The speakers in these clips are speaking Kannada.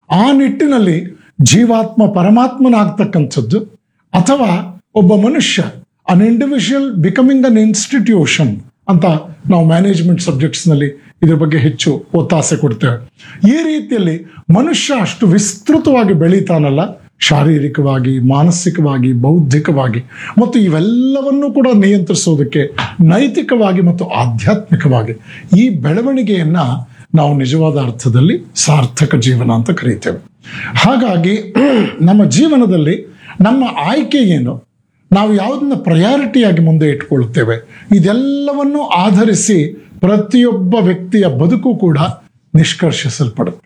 ಆ ನಿಟ್ಟಿನಲ್ಲಿ ಜೀವಾತ್ಮ ಪರಮಾತ್ಮನಾಗ್ತಕ್ಕಂಥದ್ದು ಅಥವಾ ಒಬ್ಬ ಮನುಷ್ಯ an individual becoming an institution ಅಂತ ನಾವು ಮ್ಯಾನೇಜ್ಮೆಂಟ್ ಸಬ್ಜೆಕ್ಟ್ಸ್ನಲ್ಲಿ ಇದ್ರ ಬಗ್ಗೆ ಹೆಚ್ಚು ಒತ್ತಾಸೆ ಕೊಡ್ತೇವೆ ಈ ರೀತಿಯಲ್ಲಿ ಮನುಷ್ಯ ಅಷ್ಟು ವಿಸ್ತೃತವಾಗಿ ಬೆಳೀತಾನಲ್ಲ ಶಾರೀರಿಕವಾಗಿ ಮಾನಸಿಕವಾಗಿ ಬೌದ್ಧಿಕವಾಗಿ ಮತ್ತು ಇವೆಲ್ಲವನ್ನೂ ಕೂಡ ನಿಯಂತ್ರಿಸೋದಕ್ಕೆ ನೈತಿಕವಾಗಿ ಮತ್ತು ಆಧ್ಯಾತ್ಮಿಕವಾಗಿ ಈ ಬೆಳವಣಿಗೆಯನ್ನ ನಾವು ನಿಜವಾದ ಅರ್ಥದಲ್ಲಿ ಸಾರ್ಥಕ ಜೀವನ ಅಂತ ಕರೀತೇವೆ ಹಾಗಾಗಿ ನಮ್ಮ ಜೀವನದಲ್ಲಿ ನಮ್ಮ ಆಯ್ಕೆ ಏನು ನಾವು ಯಾವುದನ್ನ ಪ್ರಯಾರಿಟಿಯಾಗಿ ಮುಂದೆ ಇಟ್ಕೊಳ್ತೇವೆ ಇದೆಲ್ಲವನ್ನು ಆಧರಿಸಿ ಪ್ರತಿಯೊಬ್ಬ ವ್ಯಕ್ತಿಯ ಬದುಕು ಕೂಡ ನಿಷ್ಕರ್ಷಿಸಲ್ಪಡುತ್ತೆ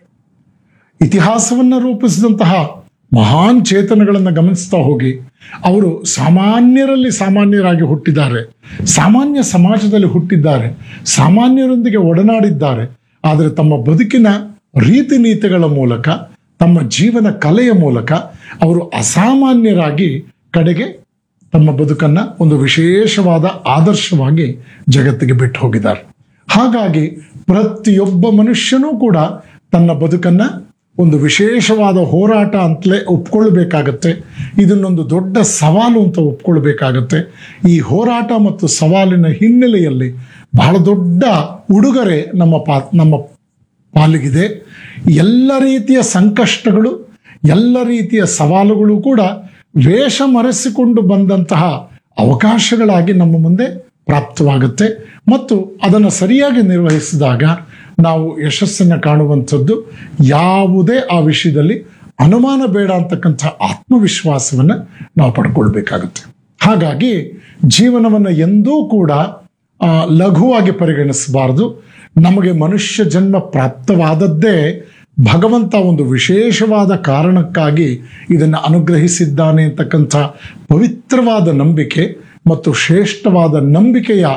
ಇತಿಹಾಸವನ್ನು ರೂಪಿಸಿದಂತಹ ಮಹಾನ್ ಚೇತನಗಳನ್ನು ಗಮನಿಸ್ತಾ ಹೋಗಿ ಅವರು ಸಾಮಾನ್ಯರಲ್ಲಿ ಸಾಮಾನ್ಯರಾಗಿ ಹುಟ್ಟಿದ್ದಾರೆ ಸಾಮಾನ್ಯ ಸಮಾಜದಲ್ಲಿ ಹುಟ್ಟಿದ್ದಾರೆ ಸಾಮಾನ್ಯರೊಂದಿಗೆ ಒಡನಾಡಿದ್ದಾರೆ ಆದರೆ ತಮ್ಮ ಬದುಕಿನ ರೀತಿ ನೀತಿಗಳ ಮೂಲಕ ತಮ್ಮ ಜೀವನ ಕಲೆಯ ಮೂಲಕ ಅವರು ಅಸಾಮಾನ್ಯರಾಗಿ ಕಡೆಗೆ ತಮ್ಮ ಬದುಕನ್ನ ಒಂದು ವಿಶೇಷವಾದ ಆದರ್ಶವಾಗಿ ಜಗತ್ತಿಗೆ ಬಿಟ್ಟು ಹೋಗಿದ್ದಾರೆ ಹಾಗಾಗಿ ಪ್ರತಿಯೊಬ್ಬ ಮನುಷ್ಯನೂ ಕೂಡ ತನ್ನ ಬದುಕನ್ನ ಒಂದು ವಿಶೇಷವಾದ ಹೋರಾಟ ಅಂತಲೇ ಒಪ್ಕೊಳ್ಬೇಕಾಗತ್ತೆ ಇದನ್ನೊಂದು ದೊಡ್ಡ ಸವಾಲು ಅಂತ ಒಪ್ಕೊಳ್ಬೇಕಾಗತ್ತೆ ಈ ಹೋರಾಟ ಮತ್ತು ಸವಾಲಿನ ಹಿನ್ನೆಲೆಯಲ್ಲಿ ಬಹಳ ದೊಡ್ಡ ಉಡುಗೊರೆ ನಮ್ಮ ಪಾ ನಮ್ಮ ಪಾಲಿಗಿದೆ ಎಲ್ಲ ರೀತಿಯ ಸಂಕಷ್ಟಗಳು ಎಲ್ಲ ರೀತಿಯ ಸವಾಲುಗಳು ಕೂಡ ವೇಷ ಮರೆಸಿಕೊಂಡು ಬಂದಂತಹ ಅವಕಾಶಗಳಾಗಿ ನಮ್ಮ ಮುಂದೆ ಪ್ರಾಪ್ತವಾಗುತ್ತೆ ಮತ್ತು ಅದನ್ನು ಸರಿಯಾಗಿ ನಿರ್ವಹಿಸಿದಾಗ ನಾವು ಯಶಸ್ಸನ್ನು ಕಾಣುವಂಥದ್ದು ಯಾವುದೇ ಆ ವಿಷಯದಲ್ಲಿ ಅನುಮಾನ ಬೇಡ ಅಂತಕ್ಕಂಥ ಆತ್ಮವಿಶ್ವಾಸವನ್ನು ನಾವು ಪಡ್ಕೊಳ್ಬೇಕಾಗುತ್ತೆ ಹಾಗಾಗಿ ಜೀವನವನ್ನು ಎಂದೂ ಕೂಡ ಆ, ಲಘುವಾಗಿ ಪರಿಗಣಿಸಬಾರದು ನಮಗೆ ಮನುಷ್ಯ ಜನ್ಮ ಪ್ರಾಪ್ತವಾದದ್ದೇ ಭಗವಂತ ಒಂದು ವಿಶೇಷವಾದ ಕಾರಣಕ್ಕಾಗಿ ಇದನ್ನು ಅನುಗ್ರಹಿಸಿದ್ದಾನೆ ಅಂತಕ್ಕಂಥ ಪವಿತ್ರವಾದ ನಂಬಿಕೆ ಮತ್ತು ಶ್ರೇಷ್ಠವಾದ ನಂಬಿಕೆಯ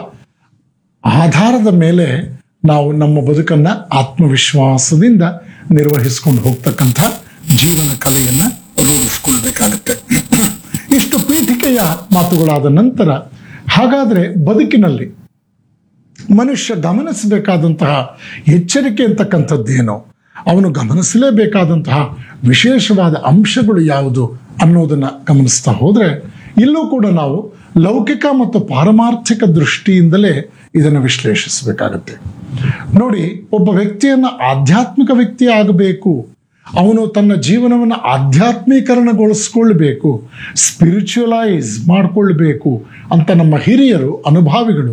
ಆಧಾರದ ಮೇಲೆ ನಾವು ನಮ್ಮ ಬದುಕನ್ನ ಆತ್ಮವಿಶ್ವಾಸದಿಂದ ನಿರ್ವಹಿಸ್ಕೊಂಡು ಹೋಗ್ತಕ್ಕಂಥ ಜೀವನ ಕಲೆಯನ್ನ ರೂಢಿಸ್ಕೊಳ್ಬೇಕಾಗತ್ತೆ ಇಷ್ಟು ಪೀಠಿಕೆಯ ಮಾತುಗಳಾದ ನಂತರ ಹಾಗಾದ್ರೆ ಬದುಕಿನಲ್ಲಿ ಮನುಷ್ಯ ಗಮನಿಸಬೇಕಾದಂತಹ ಎಚ್ಚರಿಕೆ ಅಂತಕ್ಕಂಥದ್ದೇನು ಅವನು ಗಮನಿಸಲೇಬೇಕಾದಂತಹ ವಿಶೇಷವಾದ ಅಂಶಗಳು ಯಾವುದು ಅನ್ನೋದನ್ನ ಗಮನಿಸ್ತಾ ಹೋದ್ರೆ ಇಲ್ಲೂ ಕೂಡ ನಾವು ಲೌಕಿಕ ಮತ್ತು ಪಾರಮಾರ್ಥಿಕ ದೃಷ್ಟಿಯಿಂದಲೇ ಇದನ್ನು ವಿಶ್ಲೇಷಿಸಬೇಕಾಗತ್ತೆ ನೋಡಿ ಒಬ್ಬ ವ್ಯಕ್ತಿಯನ್ನ ಆಧ್ಯಾತ್ಮಿಕ ವ್ಯಕ್ತಿ ಆಗಬೇಕು ಅವನು ತನ್ನ ಜೀವನವನ್ನು ಆಧ್ಯಾತ್ಮೀಕರಣಗೊಳಿಸ್ಕೊಳ್ಬೇಕು ಸ್ಪಿರಿಚುವಲೈಸ್ ಮಾಡ್ಕೊಳ್ಬೇಕು ಅಂತ ನಮ್ಮ ಹಿರಿಯರು ಅನುಭಾವಿಗಳು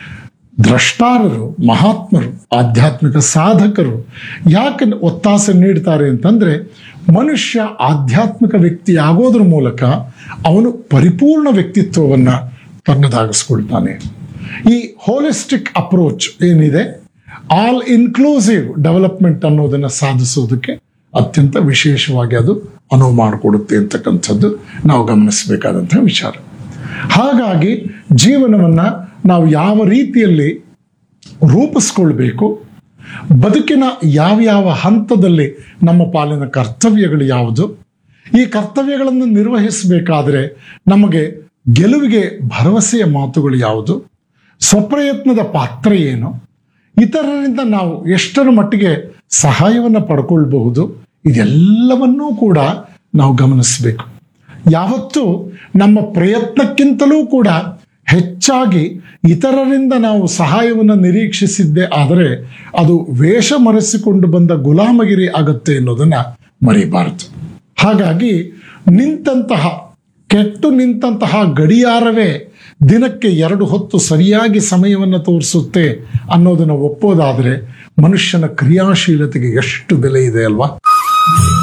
ದ್ರಷ್ಟಾರರು ಮಹಾತ್ಮರು ಆಧ್ಯಾತ್ಮಿಕ ಸಾಧಕರು ಯಾಕೆ ಒತ್ತಾಸೆ ನೀಡ್ತಾರೆ ಅಂತಂದ್ರೆ ಮನುಷ್ಯ ಆಧ್ಯಾತ್ಮಿಕ ವ್ಯಕ್ತಿ ಆಗೋದ್ರ ಮೂಲಕ ಅವನು ಪರಿಪೂರ್ಣ ವ್ಯಕ್ತಿತ್ವವನ್ನ ತನ್ನದಾಗಿಸ್ಕೊಳ್ತಾನೆ ಈ ಹೋಲಿಸ್ಟಿಕ್ ಅಪ್ರೋಚ್ ಏನಿದೆ ಆಲ್ ಇನ್ಕ್ಲೂಸಿವ್ ಡೆವಲಪ್ಮೆಂಟ್ ಅನ್ನೋದನ್ನ ಸಾಧಿಸೋದಕ್ಕೆ ಅತ್ಯಂತ ವಿಶೇಷವಾಗಿ ಅದು ಅನುವು ಮಾಡಿಕೊಡುತ್ತೆ ಅಂತಕ್ಕಂಥದ್ದು ನಾವು ಗಮನಿಸಬೇಕಾದಂತಹ ವಿಚಾರ ಹಾಗಾಗಿ ಜೀವನವನ್ನ ನಾವು ಯಾವ ರೀತಿಯಲ್ಲಿ ರೂಪಿಸ್ಕೊಳ್ಬೇಕು ಬದುಕಿನ ಯಾವ್ಯಾವ ಹಂತದಲ್ಲಿ ನಮ್ಮ ಪಾಲಿನ ಕರ್ತವ್ಯಗಳು ಯಾವುದು ಈ ಕರ್ತವ್ಯಗಳನ್ನು ನಿರ್ವಹಿಸಬೇಕಾದ್ರೆ ನಮಗೆ ಗೆಲುವಿಗೆ ಭರವಸೆಯ ಮಾತುಗಳು ಯಾವುದು ಸ್ವಪ್ರಯತ್ನದ ಪಾತ್ರ ಏನು ಇತರರಿಂದ ನಾವು ಎಷ್ಟರ ಮಟ್ಟಿಗೆ ಸಹಾಯವನ್ನು ಪಡ್ಕೊಳ್ಬಹುದು ಇದೆಲ್ಲವನ್ನೂ ಕೂಡ ನಾವು ಗಮನಿಸಬೇಕು ಯಾವತ್ತೂ ನಮ್ಮ ಪ್ರಯತ್ನಕ್ಕಿಂತಲೂ ಕೂಡ ಹೆಚ್ಚಾಗಿ ಇತರರಿಂದ ನಾವು ಸಹಾಯವನ್ನು ನಿರೀಕ್ಷಿಸಿದ್ದೇ ಆದರೆ ಅದು ವೇಷ ಮರೆಸಿಕೊಂಡು ಬಂದ ಗುಲಾಮಗಿರಿ ಆಗತ್ತೆ ಅನ್ನೋದನ್ನ ಮರಿಬಾರದು ಹಾಗಾಗಿ ನಿಂತಹ ಕೆಟ್ಟು ನಿಂತಹ ಗಡಿಯಾರವೇ ದಿನಕ್ಕೆ ಎರಡು ಹೊತ್ತು ಸರಿಯಾಗಿ ಸಮಯವನ್ನು ತೋರಿಸುತ್ತೆ ಅನ್ನೋದನ್ನು ಒಪ್ಪೋದಾದರೆ ಮನುಷ್ಯನ ಕ್ರಿಯಾಶೀಲತೆಗೆ ಎಷ್ಟು ಬೆಲೆ ಇದೆ ಅಲ್ವಾ